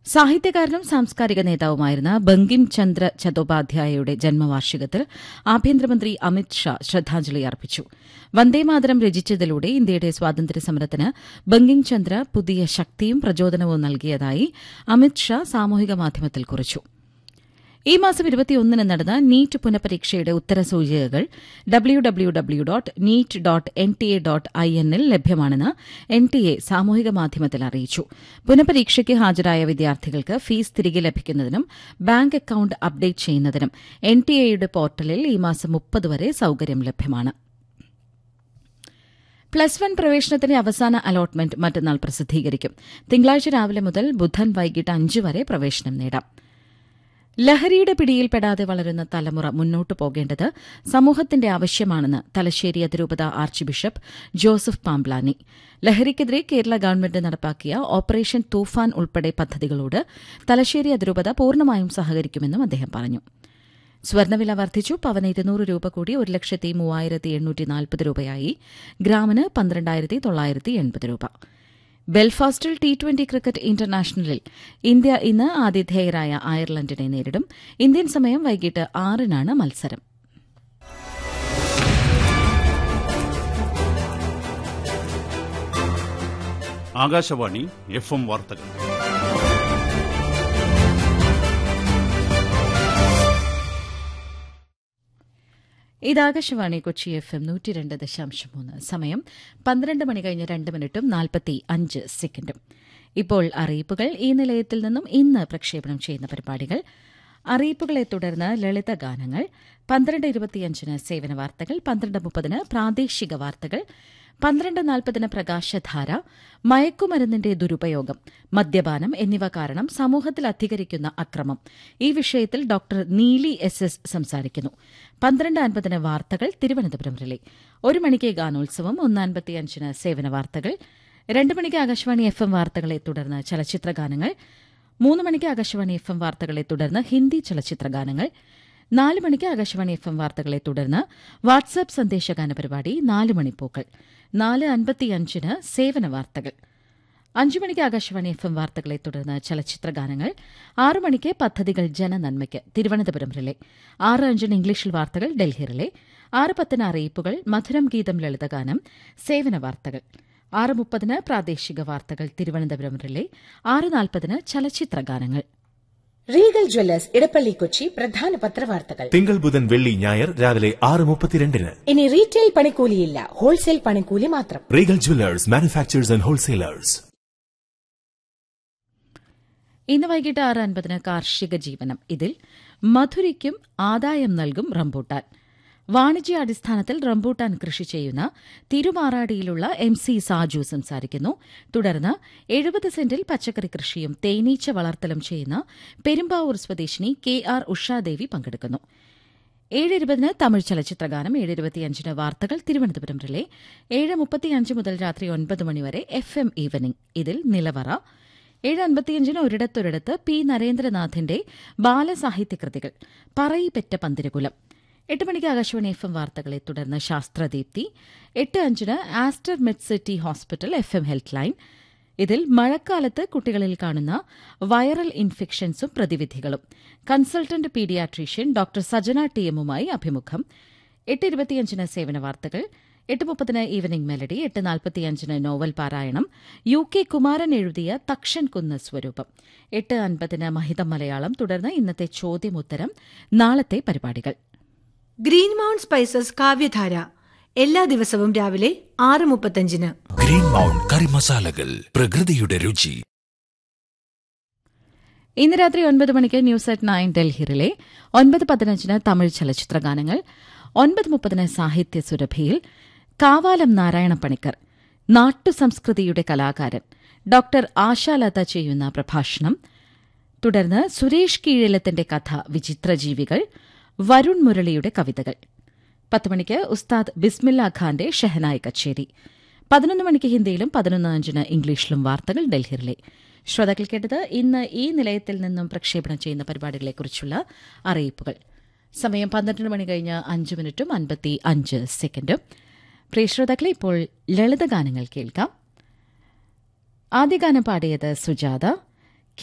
സാഹിത്യകാരനും സാംസ്കാരിക നേതാവുമായിരുന്ന ബങ്കിം ചന്ദ്ര ചതോപാധ്യായയുടെ ജന്മവാർഷികത്തിൽ ആഭ്യന്തരമന്ത്രി അമിത് ഷാ ശ്രദ്ധാഞ്ജലി അർപ്പിച്ചു വന്ദേമാതരം രചിച്ചതിലൂടെ ഇന്ത്യയുടെ സ്വാതന്ത്ര്യ സമരത്തിന് ബങ്കിം ചന്ദ്ര പുതിയ ശക്തിയും പ്രചോദനവും നൽകിയതായി അമിത് ഷാ സാമൂഹിക മാധ്യമത്തിൽ കുറിച്ചു ഈ മാസം ഇരുപത്തിയൊന്നിന് നടന്ന നീറ്റ് പുനഃപരീക്ഷയുടെ ഉത്തരസൂചികകൾ W W W dot NEET dot N T A dot I എന്നിൽ ലഭ്യമാണെന്ന് എൻ ടി എ സാമൂഹിക മാധ്യമത്തിൽ അറിയിച്ചു പുനഃപരീക്ഷയ്ക്ക് ഹാജരായ വിദ്യാർത്ഥികൾക്ക് ഫീസ് തിരികെ ലഭിക്കുന്നതിനും ബാങ്ക് അക്കൌണ്ട് അപ്ഡേറ്റ് ചെയ്യുന്നതിനും എൻ ടി എയുടെ പോർട്ടലിൽ ഈ മാസം മുപ്പത് വരെ സൌകര്യം ലഭ്യമാണ് പ്ലസ് വൺ പ്രവേശനത്തിന്റെ അവസാന അലോട്ട്മെന്റ് മറ്റന്നാൾ പ്രസിദ്ധീകരിക്കും തിങ്കളാഴ്ച രാവിലെ മുതൽ ബുധൻ വൈകിട്ട് അഞ്ച് വരെ പ്രവേശനം നേടാം ലഹരിയുടെ പിടിയിൽപ്പെടാതെ വളരുന്ന തലമുറ മുന്നോട്ടു പോകേണ്ടത് സമൂഹത്തിന്റെ ആവശ്യമാണെന്ന് തലശ്ശേരി അതിരൂപത ആർച്ച് ബിഷപ്പ് ജോസഫ് പാംബ്ലാനി ലഹരിക്കെതിരെ കേരള ഗവൺമെന്റ് നടപ്പാക്കിയ ഓപ്പറേഷൻ തൂഫാൻ ഉൾപ്പെടെ പദ്ധതികളോട് തലശ്ശേരി അതിരൂപത പൂർണ്ണമായും സഹകരിക്കുമെന്നും അദ്ദേഹം പറഞ്ഞു സ്വർണ്ണവില വർദ്ധിച്ചു പവന് ഇരുന്നൂറ് രൂപ കൂടി ഒരു ലക്ഷത്തി മൂവായിരത്തി എണ്ണൂറ്റി നാൽപ്പത് രൂപയായി ഗ്രാമിന് പന്ത്രണ്ടായിരത്തി തൊള്ളായിരത്തി എൺപത് രൂപ ബെൽഫാസ്റ്റിൽ ടി ട്വന്റി ക്രിക്കറ്റ് ഇന്റർനാഷണലിൽ ഇന്ത്യ ഇന്ന് ആതിഥേയരായ അയർലൻഡിനെ നേരിടും ഇന്ത്യൻ സമയം വൈകിട്ട് ആറിനാണ് മത്സരം ആകാശവാണി എഫ് എം വാർത്തകൾ ഇത് ആകാശവാണി കൊച്ചി എഫ് എം നൂറ്റി രണ്ട് ദശാംശം മൂന്ന് സമയം പന്ത്രണ്ട് മണി കഴിഞ്ഞ് രണ്ട് മിനിറ്റും നാൽപ്പത്തി അഞ്ച് സെക്കൻഡും ഇപ്പോൾ അറിയിപ്പുകൾ ഈ നിലയത്തിൽ നിന്നും ഇന്ന് പ്രക്ഷേപണം ചെയ്യുന്ന പരിപാടികൾ അറിയിപ്പുകളെ തുടർന്ന് ലളിത ഗാനങ്ങൾ പന്ത്രണ്ട് ഇരുപത്തിയഞ്ചിന് സേവന വാർത്തകൾ പന്ത്രണ്ട് മുപ്പതിന് പ്രാദേശിക വാർത്തകൾ പന്ത്രണ്ട് നാൽപ്പതിന് പ്രകാശധാര മയക്കുമരുന്നിന്റെ ദുരുപയോഗം മദ്യപാനം എന്നിവ കാരണം സമൂഹത്തിൽ അധികരിക്കുന്ന അക്രമം ഈ വിഷയത്തിൽ ഡോക്ടർ നീലി എസ് എസ് സംസാരിക്കുന്നു പന്ത്രണ്ട് അൻപതിന് വാർത്തകൾ തിരുവനന്തപുരം റിലേ ഒരു മണിക്ക് ഗാനോത്സവം ഒന്ന് അൻപത്തിയഞ്ചിന് സേവന വാർത്തകൾ രണ്ട് മണിക്ക് ആകാശവാണി എഫ് എം വാർത്തകളെ തുടർന്ന് ചലച്ചിത്ര ഗാനങ്ങൾ മൂന്ന് മണിക്ക് ആകാശവാണി എഫ് എം വാർത്തകളെ തുടർന്ന് ഹിന്ദി ചലച്ചിത്ര ഗാനങ്ങൾ നാല് മണിക്ക് ആകാശവാണി എഫ് എം വാർത്തകളെ തുടർന്ന് വാട്സാപ്പ് സന്ദേശഗാന പരിപാടി നാല് മണിപ്പൂക്കൾ നാല് അൻപത്തിയഞ്ചിന് സേവന വാർത്തകൾ അഞ്ചു മണിക്ക് ആകാശവാണി എഫ് എം വാർത്തകളെ തുടർന്ന് ചലച്ചിത്ര ഗാനങ്ങൾ ആറു മണിക്ക് പദ്ധതികൾ ജനനന്മയ്ക്ക് തിരുവനന്തപുരം റിലേ ആറ് അഞ്ചിന് ഇംഗ്ലീഷിൽ വാർത്തകൾ ഡൽഹി റിലേ ആറ് പത്തിന് അറിയിപ്പുകൾ മധുരം ഗീതം ലളിതഗാനം സേവന വാർത്തകൾ ആറ് മുപ്പതിന് പ്രാദേശിക വാർത്തകൾ തിരുവനന്തപുരം റിലേ ആറ് നാൽപ്പതിന് ചലച്ചിത്ര ഗാനങ്ങൾ റീഗൽ ജ്വല്ലേഴ്സ് ഇടപ്പള്ളി കൊച്ചി പ്രധാന പത്രവാർത്തകൾ തിങ്കൾ ബുധൻ വെള്ളി ഞായർ രാവിലെ ആറ് മുപ്പത്തിരണ്ടിന് ഇനി റീറ്റെയിൽ പണിക്കൂലിയില്ല ഹോൾസെയിൽ പണിക്കൂലി മാത്രം Regal jewellers manufacturers and wholesalers ഇന്ന് വൈകിട്ട് ആറ് അൻപതിന് കാർഷിക ജീവനം ഇതിൽ മധുരയ്ക്കും ആദായം നൽകും റംബൂട്ടാൻ വാണിജ്യാടിസ്ഥാനത്തിൽ റംബൂട്ടാൻ കൃഷി ചെയ്യുന്ന തിരുമാറാടിയിലുള്ള എം സി സാജു സംസാരിക്കുന്നു തുടർന്ന് എഴുപത് സെന്റിൽ പച്ചക്കറി കൃഷിയും തേനീച്ച വളർത്തലും ചെയ്യുന്ന പെരുമ്പാവൂർ സ്വദേശിനി കെ ആർ ഉഷാദേവി പങ്കെടുക്കുന്നു ഏഴ് ഇരുപതിന് തമിഴ് ചലച്ചിത്രഗാനം ഏഴ് ഇരുപത്തിയഞ്ചിന് വാർത്തകൾ തിരുവനന്തപുരം റിലേ ഏഴ് മുപ്പത്തിയഞ്ച് മുതൽ രാത്രി ഒൻപത് മണിവരെ എഫ് എം ഈവനിംഗ് ഇതിൽ നിലവറ ഏഴ് അൻപത്തിയഞ്ചിന് ഒരിടത്തൊരിടത്ത് പി നരേന്ദ്രനാഥിന്റെ ബാലസാഹിത്യകൃതികൾ പറയിപ്പെറ്റ പന്തിരകുലം എട്ട് മണിക്ക് ആകാശവാണി എഫ് എം വാർത്തകളെ തുടർന്ന് ശാസ്ത്രദീപ്തി എട്ട് അഞ്ചിന് Aster Med City hospital F M health line ഇതിൽ മഴക്കാലത്ത് കുട്ടികളിൽ കാണുന്ന വൈറൽ ഇൻഫെക്ഷൻസും പ്രതിവിധികളും consultant paediatrician doctor Sajana T എമ്മുമായി അഭിമുഖം എട്ട് ഇരുപത്തിയഞ്ചിന് സേവന വാർത്തകൾ എട്ട് മുപ്പതിന് ഈവനിംഗ് മെലഡി എട്ട് നാൽപ്പത്തിയഞ്ചിന് നോവൽ പാരായണം യു കെ കുമാരൻ എഴുതിയ തക്ഷൻ കുന്ന് സ്വരൂപം എട്ട് അൻപതിന് മഹിതം മലയാളം തുടർന്ന് ഇന്നത്തെ ചോദ്യമുത്തരം നാളത്തെ പരിപാടികൾ ഗ്രീൻ മൗണ്ട് സ്പൈസസ് കാവ്യധാര എല്ലാ ദിവസവും രാവിലെ ആറ് മുപ്പത്തഞ്ചിന് ഗ്രീൻ മൗണ്ട് കറി മസാലകൾ പ്രകൃതിയുടെ രുചി ഇന്ന് രാത്രി ഒൻപത് മണിക്ക് ന്യൂസ് അറ്റ് നയൻ ഡൽഹിയിലെ ഒൻപത് പതിനഞ്ചിന് തമിഴ് ചലച്ചിത്ര ഗാനങ്ങൾ ഒൻപത് മുപ്പതിന് സാഹിത്യ സുരഭിയിൽ കാവാലം നാരായണ പണിക്കർ നാട്ടുസംസ്കൃതിയുടെ കലാകാരൻ ഡോക്ടർ ആശാലത ചെയ്യുന്ന പ്രഭാഷണം തുടർന്ന് സുരേഷ് കീഴിലത്തിന്റെ കഥ വിചിത്രജീവികൾ വരുൺ മുരളിയുടെ കവിതകൾ പത്ത് മണിക്ക് ഉസ്താദ് ബിസ്മില്ല ഖാന്റെ ഷെഹനായ് കച്ചേരി പതിനൊന്ന് മണിക്ക് ഹിന്ദിയിലും പതിനൊന്ന് അഞ്ചിന് ഇംഗ്ലീഷിലും വാർത്തകൾ ഡൽഹിയിലെ ശ്രോതാക്കൾ കേട്ടത് ഇന്ന് ഈ നിലയത്തിൽ നിന്നും പ്രക്ഷേപണം ചെയ്യുന്ന പരിപാടികളെക്കുറിച്ചുള്ള അറിയിപ്പുകൾ സമയം പന്ത്രണ്ട് മണി കഴിഞ്ഞ് അഞ്ച് മിനിറ്റും അൻപത്തി അഞ്ച് സെക്കൻഡും പ്രിയ ശ്രോതാക്കളെ ഇപ്പോൾ ലളിതഗാനങ്ങൾ കേൾക്കാം ആദ്യ ഗാനം പാടിയത് സുജാത